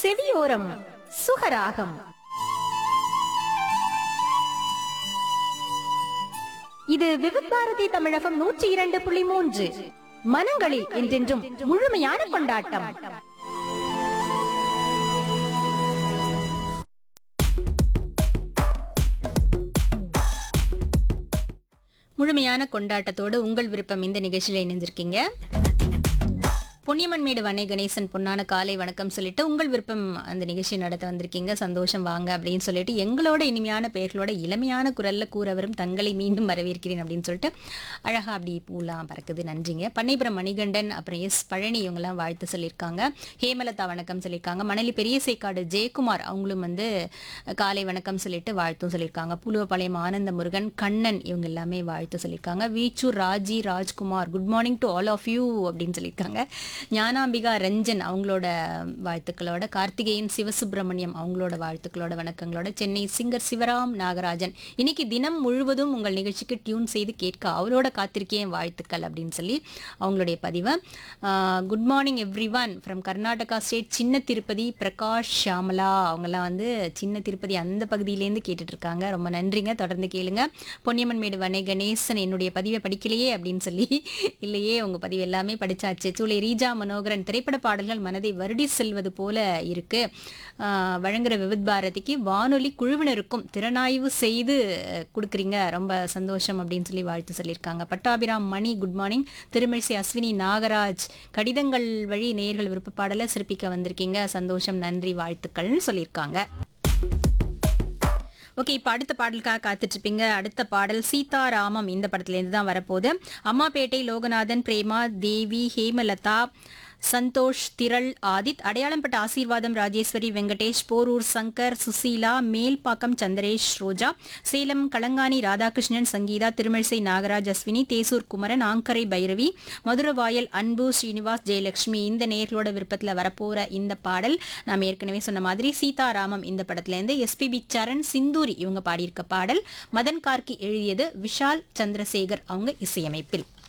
செவியோரம் சுகராகம் இது விவிபாரதி தமிழகம் நூற்றி இரண்டு புள்ளி மூன்று மனங்களில் என்றென்றும் முழுமையான கொண்டாட்டம் முழுமையான கொண்டாட்டத்தோடு உங்கள் விருப்பம் இந்த நிகழ்ச்சியில் இணைந்திருக்கீங்க பொன்னியம்மன் மேடு வனை கணேசன் பொன்னான காலை வணக்கம் சொல்லிட்டு உங்கள் விருப்பம் அந்த நிகழ்ச்சி நடத்த வந்திருக்கீங்க சந்தோஷம் வாங்க அப்படின்னு சொல்லிட்டு எங்களோட இனிமையான பெயர்களோட இளமையான குரல்ல கூற வரும் தங்களை மீண்டும் வரவேற்கிறேன் அப்படின்னு சொல்லிட்டு அழகா அப்படி பூலாம் பறக்குது நன்றிங்க பண்ணைபுரம் மணிகண்டன் அப்புறம் எஸ் பழனி இவங்கெல்லாம் வாழ்த்து சொல்லியிருக்காங்க ஹேமலதா வணக்கம் சொல்லியிருக்காங்க மணலி பெரிய சேக்காடு ஜெயக்குமார் அவங்களும் வந்து காலை வணக்கம் சொல்லிட்டு வாழ்த்தும் சொல்லியிருக்காங்க புலுவப்பாளையம் ஆனந்த முருகன் கண்ணன் இவங்க எல்லாமே வாழ்த்து சொல்லியிருக்காங்க Veechur Raji Rajkumar good morning to all of you அப்படின்னு சொல்லியிருக்காங்க ஞானாம்பிகா ரஞ்சன் அவங்களோட வாழ்த்துக்களோட கார்த்திகேயன் சிவசுப்பிரமணியம் அவங்களோட வாழ்த்துக்களோட வணக்கங்களோட சென்னை சிங்கர் சிவராம் நாகராஜன் இன்னைக்கு தினம் முழுவதும் உங்கள் நிகழ்ச்சிக்கு டியூன் செய்து கேட்க அவரோட காத்திருக்கேன் வாழ்த்துக்கள் அப்படின்னு சொல்லி அவங்களுடைய பதிவை good morning everyone from Karnataka state Chinna Tirupati Prakash Shyamala அவங்கெல்லாம் வந்து சின்ன திருப்பதி அந்த பகுதியிலேருந்து கேட்டுட்டு இருக்காங்க ரொம்ப நன்றிங்க தொடர்ந்து கேளுங்க பொன்னியம்மன் மேடு வனை கணேசன் என்னுடைய பதிவை படிக்கலையே அப்படின்னு சொல்லி இல்லையே உங்க பதிவு எல்லாமே படிச்சாச்சு சூளை ரீஜா மனோகரன் திரைப்பட பாடல்கள் மனதை வருடி செல்வது போல இருக்கு ஆஹ் வழங்குற விவித் பாரதிக்கு வானொலி குழுவினருக்கும் திறனாய்வு செய்து கொடுக்குறீங்க ரொம்ப சந்தோஷம் அப்படின்னு சொல்லி வாழ்த்து சொல்லியிருக்காங்க பட்டாபிராம் மணி குட் மார்னிங் திருமிழிசை அஸ்வினி நாகராஜ் கடிதங்கள் வழி நேயர்கள் விருப்ப பாடலை சிறப்பிக்க வந்திருக்கீங்க சந்தோஷம் நன்றி வாழ்த்துக்கள்னு சொல்லியிருக்காங்க ஓகே இப்போ அடுத்த பாடலுக்காக காத்துட்டு இருப்பீங்க அடுத்த பாடல் சீதாராமம் இந்த படத்துலேருந்து தான் வரப்போகுது அம்மாப்பேட்டை லோகநாதன் பிரேமா தேவி ஹேமலதா சந்தோஷ் திரள் ஆதித் அடையாளம்பட்ட ஆசீர்வாதம் ராஜேஸ்வரி வெங்கடேஷ் போரூர் சங்கர் சுசீலா மேல்பாக்கம் சந்திரேஷ் ரோஜா சேலம் களங்காணி ராதாகிருஷ்ணன் சங்கீதா திருமிழிசை நாகராஜ் அஸ்வினி தேசூர் குமரன் ஆங்கரை பைரவி மதுரவாயல் அன்பு ஸ்ரீனிவாஸ் ஜெயலட்சுமி இந்த நேர்களோட விருப்பத்தில் வரப்போற இந்த பாடல் நாம் ஏற்கனவே சொன்ன மாதிரி சீதாராமம் இந்த படத்துலேருந்து எஸ்பிபி சரண் சிந்தூரி இவங்க பாடியிருக்க பாடல் மதன் கார்கி எழுதியது விஷால் சந்திரசேகர் அவங்க இசையமைப்பில்